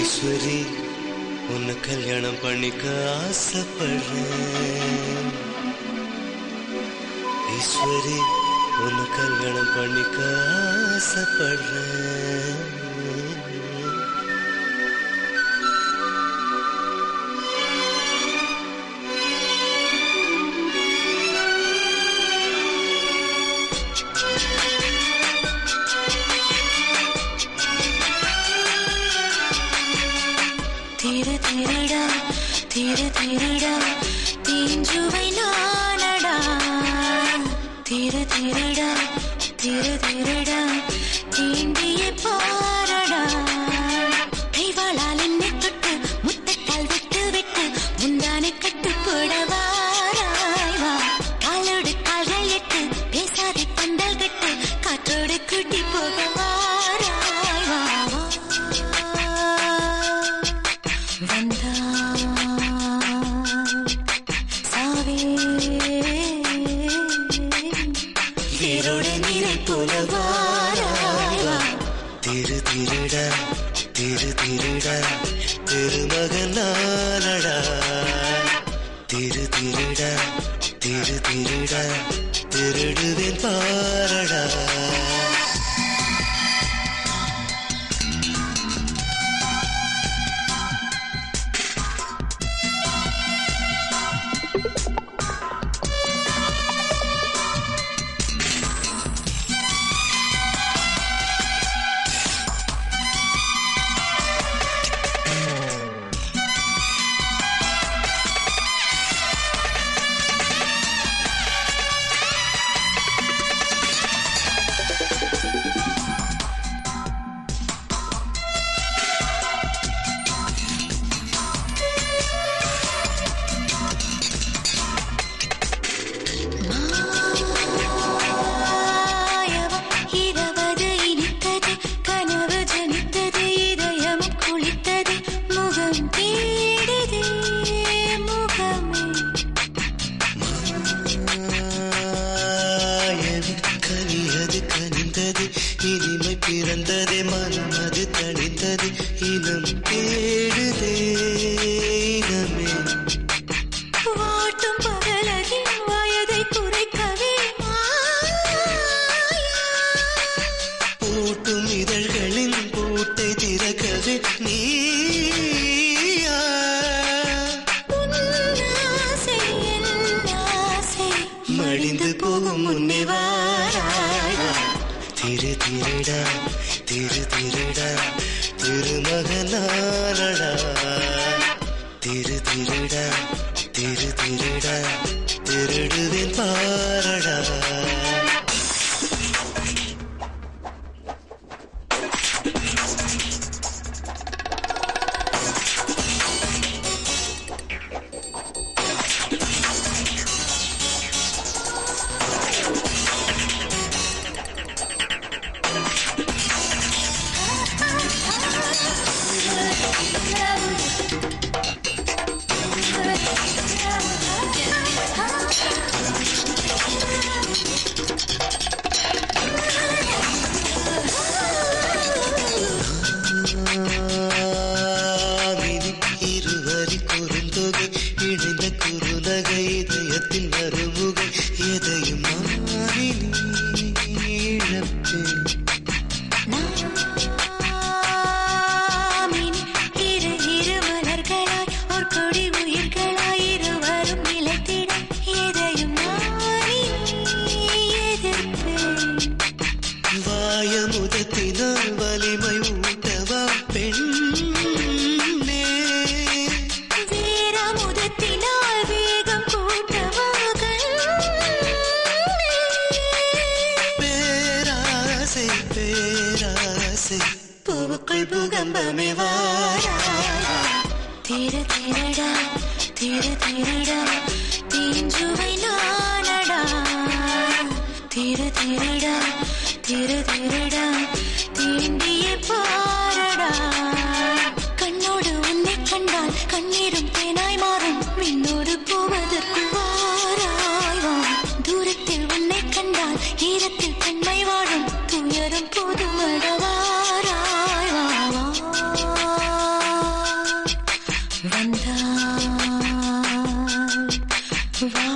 ஈஸ்வரி உன்னை கல்யாணம் பண்ணிக்க ஆசைப்படுறேன் ஈஸ்வரி உன்னை கல்யாணம் பண்ணிக்க ஆசைப்படுறேன் திரு திருடா திரு திருடா தீஞ்சுவை நானடா திரு திருடா திரு திருடா தீண்டிய பாரடா கைவாளால் என்னை தொட்டு முத்தக்கால் விட்டு விட்டு முந்தானை கட்டு போடவாராய் வா காலோடு கால்கள் எட்டு பேசாதே பந்தல் கட்டு காற்றோடு கூட்டி போக வாராய் வா வா வந்தாள் சாவே வேரோட நீரை போல வாராய் வா. திரு திருடா திரு திருடா திருமகனானடா திரு திருடா திரு திருடா திருடுவேன் பாரடா மாயவம் இரவது இனித்தது கனவு ஜனித்தது இதயமும் குளித்தது முகம் தேடுதே முகமே மாயவி கனியது கனிந்தது இனிமை பிறந்ததே மனம் அது தணிந்தது இனம் தேடுதே இனமே வாட்டும் பகலகின் வயதை குறைக்கவே மாயா பூட்டும் இதழ்களின் பூட்டை திறக்கவே நீயா உன்னாசை என் ஆசை மடிந்து போகும் முன்னே வாராய் வா. திரு திருடா திரு திருடா திருமகனானடா திரு திருடா திரு திருடா திருடுவேன் பாரடா ஆமினி இருவரி குறுந்தொகை இணைந்த குறுநகை இதயத்தின் மறுமுகை எதையும் மாறினி இழப்பேன் நாமினி இரு இரு மலர்களாய் ஒரு கொடி உயிர்களாய் இருவரும் நிலைத்திட எதையும் மாறி எதிர்ப்பேன் வாயமுதத்தினால் வலிமை ஊட்டவா பெண்ணே வீரமுதத்தினால் வேகம் கூட்டவாகள் பேராசை பேராசை பூவுக்குள் பூகம்பமே வாராய் திரு திருடா திரு திருடா தீஞ்சுவை நானடா திரு திருடா திரு திருடா தீண்டிய பாரடா கண்ணோடு உன்னை கண்டால் கண்ணீரும் தேனாய் மாறும் விண்ணோடு போவதற்குள் வாராய் வா தூரத்தில் உன்னை கண்டால் ஈரத்தில் பெண்மை வாழும் துயரும் போதும் அடவாராய் வா வா வா